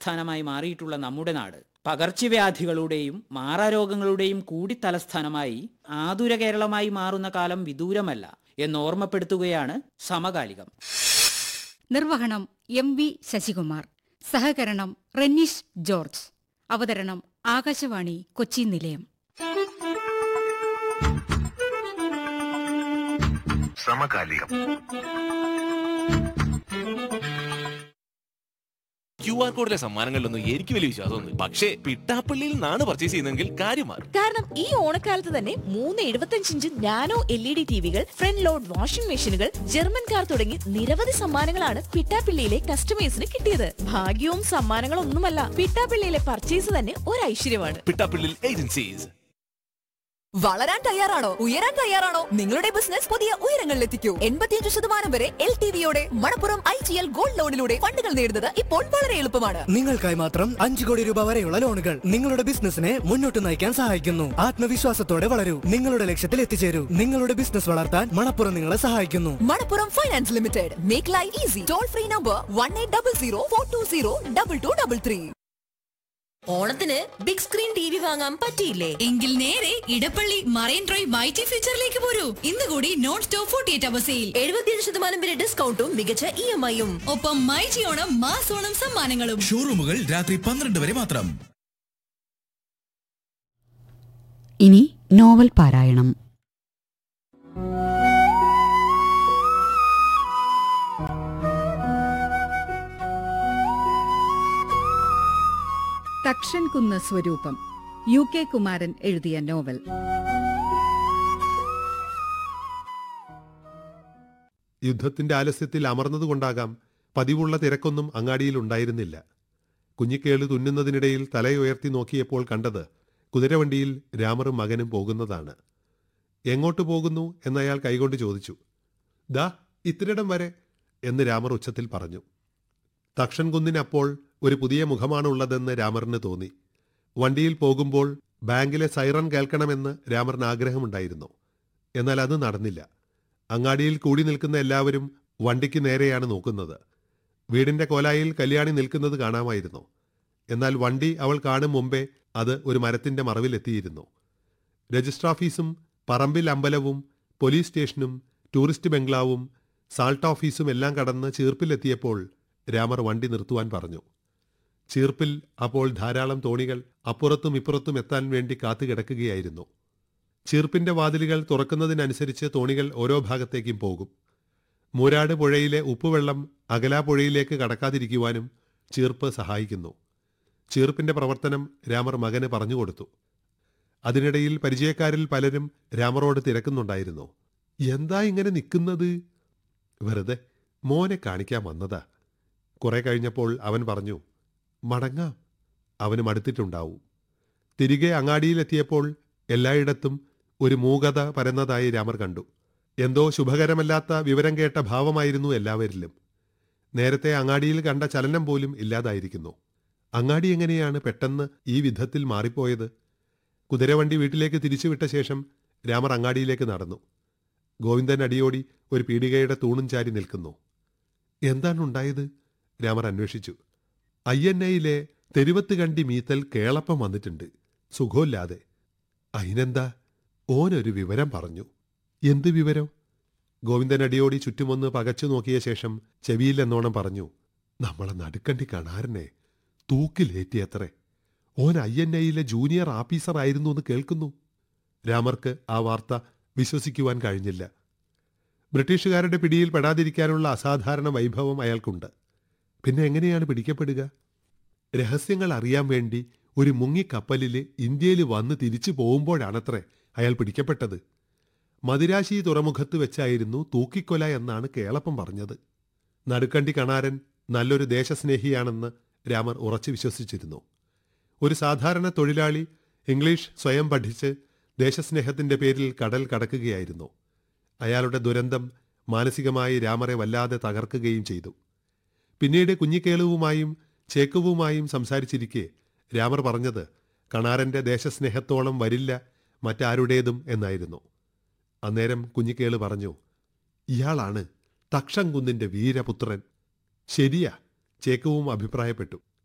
തലസ്ഥാനമായി മാറിയിട്ടുള്ള നമ്മുടെ നാട് പകർച്ചവ്യാധികളുടെയും മാറാരോഗങ്ങളുടെയും കൂടി തലസ്ഥാനമായി ആതുര കേരളമായി മാറുന്ന കാലം വിദൂരമല്ല എന്ന് ഓർമ്മപ്പെടുത്തുകയാണ് സമകാലികം നിർവഹണം എം വി ശശികുമാർ സഹകരണം റെന്നീഷ് ജോർജ് അവതരണം ആകാശവാണി കൊച്ചി നിലയം സമകാലികം ക്യു ആർ കോഡിലെ സമ്മാനങ്ങളിലൊന്നും എനിക്ക് വലിയ വിശ്വാസമൊന്നും പക്ഷേ പിട്ടാപ്പള്ളിയിൽ നിന്നാണ് പർച്ചേസ് ചെയ്യുന്നതെങ്കിൽ കാര്യം മാറും കാരണം ഈ ഓണക്കാലത്ത് തന്നെ മൂന്ന് എഴുപത്തഞ്ച് inch nano L E D ടിവികൾ ഫ്രണ്ട് ലോഡ് വാഷിംഗ് മെഷീനുകൾ ജർമ്മൻ കാർ തുടങ്ങി നിരവധി സമ്മാനങ്ങളാണ് പിട്ടാപ്പിള്ളിയിലെ കസ്റ്റമേഴ്സിന് കിട്ടിയത് ഭാഗ്യവും സമ്മാനങ്ങളൊന്നുമല്ല പിട്ടാപ്പിള്ളിയിലെ പർച്ചേസ് തന്നെ ഒരു ഐശ്വര്യമാണ് പിട്ടാപ്പള്ളിയിൽ ഏജൻസീസ് വളരാൻ തയ്യാറാണോ ഉയരാൻ തയ്യാറാണോ നിങ്ങളുടെ ബിസിനസ് പുതിയ ഉയരങ്ങളിലെത്തിക്കൂ എൺപത്തിയഞ്ച് ശതമാനം വരെ എൽ ടി വിയോടെ Manappuram I G L gold ലോണിലൂടെ ഫണ്ടുകൾ നേടുന്നത് ഇപ്പോൾ വളരെ എളുപ്പമാണ് നിങ്ങൾക്കായി മാത്രം അഞ്ചു കോടി രൂപ വരെയുള്ള ലോണുകൾ നിങ്ങളുടെ ബിസിനസിനെ മുന്നോട്ട് നയിക്കാൻ സഹായിക്കുന്നു ആത്മവിശ്വാസത്തോടെ വളരൂ നിങ്ങളുടെ ലക്ഷ്യത്തിൽ എത്തിച്ചേരൂ നിങ്ങളുടെ ബിസിനസ് വളർത്താൻ മണപ്പുറം നിങ്ങളെ സഹായിക്കുന്നു Manappuram finance limited make life easy toll free number one eight double zero four two zero double two double three ഓണത്തിന് ബിഗ് സ്ക്രീൻ ടി വി വാങ്ങാൻ പറ്റിയില്ലേ എങ്കിൽ നേരെ ഇടപ്പള്ളി മറൈൻ ഡ്രൈവ് മൈറ്റി ഫീച്ചറിലേക്ക് പോരൂ ഇന്ന് കൂടി non stop forty eight hour sale എഴുപത്തിയഞ്ച് ശതമാനം വരെ ഡിസ്കൗണ്ടും മികച്ച ഇ എം ഐയും ഒപ്പം മൈജി ഓണം മാസ് ഓണം സമ്മാനങ്ങളും ഷോറൂമുകൾ രാത്രി പന്ത്രണ്ട് വരെ മാത്രം ഇനി നോവൽ പാരായണം തക്ഷൻ കുന്ന് സ്വരൂപം യു കെ കുമാരൻ എഴുതിയ നോവൽ യുദ്ധത്തിന്റെ ആലസ്യത്തിൽ അമർന്നതുകൊണ്ടാകാം പതിവുള്ള തിരക്കൊന്നും അങ്ങാടിയിൽ ഉണ്ടായിരുന്നില്ല കുഞ്ഞിക്കേള് തുന്നുന്നതിനിടയിൽ തലയുയർത്തി നോക്കിയപ്പോൾ കണ്ടത് കുതിരവണ്ടിയിൽ രാമറും മകനും പോകുന്നതാണ് എങ്ങോട്ട് പോകുന്നു എന്നയാൾ കൈകൊണ്ട് ചോദിച്ചു ദാ ഇത്തിരിടം വരെ എന്ന് രാമർ ഉച്ചത്തിൽ പറഞ്ഞു തക്ഷൻ കുന്നിനപ്പോൾ ഒരു പുതിയ മുഖമാണുള്ളതെന്ന് രാമറിന് തോന്നി വണ്ടിയിൽ പോകുമ്പോൾ ബാങ്കിലെ സൈറൺ കേൾക്കണമെന്ന് രാമറിന് ആഗ്രഹമുണ്ടായിരുന്നു എന്നാൽ അത് നടന്നില്ല അങ്ങാടിയിൽ കൂടി നിൽക്കുന്ന എല്ലാവരും വണ്ടിക്ക് നേരെയാണ് നോക്കുന്നത് വീടിന്റെ കോലായിൽ കല്യാണി നിൽക്കുന്നത് കാണാമായിരുന്നു എന്നാൽ വണ്ടി അവൾ കാണും മുമ്പേ അത് ഒരു മരത്തിന്റെ മറവിലെത്തിയിരുന്നു രജിസ്റ്റർ ഓഫീസും പറമ്പിൽ അമ്പലവും പോലീസ് സ്റ്റേഷനും ടൂറിസ്റ്റ് ബംഗ്ലാവും സാൾട്ട് ഓഫീസും എല്ലാം കടന്ന് ചീർപ്പിലെത്തിയപ്പോൾ രാമർ വണ്ടി നിർത്തുവാൻ പറഞ്ഞു ചീർപ്പിൽ അപ്പോൾ ധാരാളം തോണികൾ അപ്പുറത്തും ഇപ്പുറത്തും എത്താൻ വേണ്ടി കാത്തുകിടക്കുകയായിരുന്നു ചീർപ്പിന്റെ വാതിലുകൾ തുറക്കുന്നതിനനുസരിച്ച് തോണികൾ ഓരോ ഭാഗത്തേക്കും പോകും മൂരാട് പുഴയിലെ ഉപ്പുവെള്ളം അകലാ പുഴയിലേക്ക് കടക്കാതിരിക്കുവാനും ചീർപ്പ് സഹായിക്കുന്നു ചീർപ്പിന്റെ പ്രവർത്തനം രാമർ മകന് പറഞ്ഞുകൊടുത്തു അതിനിടയിൽ പരിചയക്കാരിൽ പലരും രാമറോട് തിരക്കുന്നുണ്ടായിരുന്നു എന്താ ഇങ്ങനെ നിൽക്കുന്നത് വെറുതെ മോനെ കാണിക്കാൻ വന്നതാ കുറെ കഴിഞ്ഞപ്പോൾ അവൻ പറഞ്ഞു മടങ്ങാം അവന് മടുത്തിട്ടുണ്ടാവും തിരികെ അങ്ങാടിയിലെത്തിയപ്പോൾ എല്ലായിടത്തും ഒരു മൂകത പരന്നതായി രാമർ കണ്ടു എന്തോ ശുഭകരമല്ലാത്ത വിവരം കേട്ട ഭാവമായിരുന്നു എല്ലാവരിലും നേരത്തെ അങ്ങാടിയിൽ കണ്ട ചലനം പോലും ഇല്ലാതായിരിക്കുന്നു അങ്ങാടി എങ്ങനെയാണ് പെട്ടെന്ന് ഈ വിധത്തിൽ മാറിപ്പോയത് കുതിരവണ്ടി വീട്ടിലേക്ക് തിരിച്ചുവിട്ട ശേഷം രാമർ അങ്ങാടിയിലേക്ക് നടന്നു ഗോവിന്ദൻ അടിയോടി ഒരു പീടികയുടെ തൂണും ചാരി നിൽക്കുന്നു എന്താണുണ്ടായത് രാമർ അന്വേഷിച്ചു അയ്യന്നയിലെ തെരുവത്ത് കണ്ടി മീത്തൽ കേളപ്പം വന്നിട്ടുണ്ട് സുഖമില്ലാതെ അതിനെന്താ ഓനൊരു വിവരം പറഞ്ഞു എന്ത് വിവരം ഗോവിന്ദൻ അടിയോടി ചുറ്റുമൊന്ന് പകച്ചു നോക്കിയ ശേഷം ചെവിയില്ലെന്നോണം പറഞ്ഞു നമ്മളെ നടുക്കണ്ടി കണാരനെ തൂക്കിലേറ്റിയത്രേ ഓൻ അയ്യന്നയിലെ ജൂനിയർ ഓഫീസർ ആയിരുന്നു എന്ന് കേൾക്കുന്നു രാമർക്ക് ആ വാർത്ത വിശ്വസിക്കുവാൻ കഴിഞ്ഞില്ല ബ്രിട്ടീഷുകാരുടെ പിടിയിൽ പെടാതിരിക്കാനുള്ള അസാധാരണ വൈഭവം അയാൾക്കുണ്ട് പിന്നെ എങ്ങനെയാണ് പിടിക്കപ്പെടുക രഹസ്യങ്ങൾ അറിയാൻ വേണ്ടി ഒരു മുങ്ങിക്കപ്പലിൽ ഇന്ത്യയിൽ വന്ന് തിരിച്ചു പോകുമ്പോഴാണത്രേ അയാൾ പിടിക്കപ്പെട്ടത് മദിരാശി തുറമുഖത്ത് വെച്ചായിരുന്നു തൂക്കിക്കൊല എന്നാണ് കേളപ്പം പറഞ്ഞത് നടുക്കണ്ടി കണാരൻ നല്ലൊരു ദേശസ്നേഹിയാണെന്ന് രാമർ ഉറച്ചു വിശ്വസിച്ചിരുന്നു ഒരു സാധാരണ തൊഴിലാളി ഇംഗ്ലീഷ് സ്വയം പഠിച്ച് ദേശസ്നേഹത്തിന്റെ പേരിൽ കടൽ കടക്കുകയായിരുന്നു അയാളുടെ ദുരന്തം മാനസികമായി രാമറെ വല്ലാതെ തകർക്കുകയും ചെയ്തു പിന്നീട് കുഞ്ഞിക്കേളുവുമായും ചേക്കുവുമായും സംസാരിച്ചിരിക്കെ രാമർ പറഞ്ഞത് കണാരന്റെ ദേശസ്നേഹത്തോളം വരില്ല മറ്റാരുടേതും എന്നായിരുന്നു അന്നേരം കുഞ്ഞിക്കേള് പറഞ്ഞു ഇയാളാണ് തക്ഷംകുന്നിന്റെ വീരപുത്രൻ ശരിയാ ചേക്കുവും അഭിപ്രായപ്പെട്ടു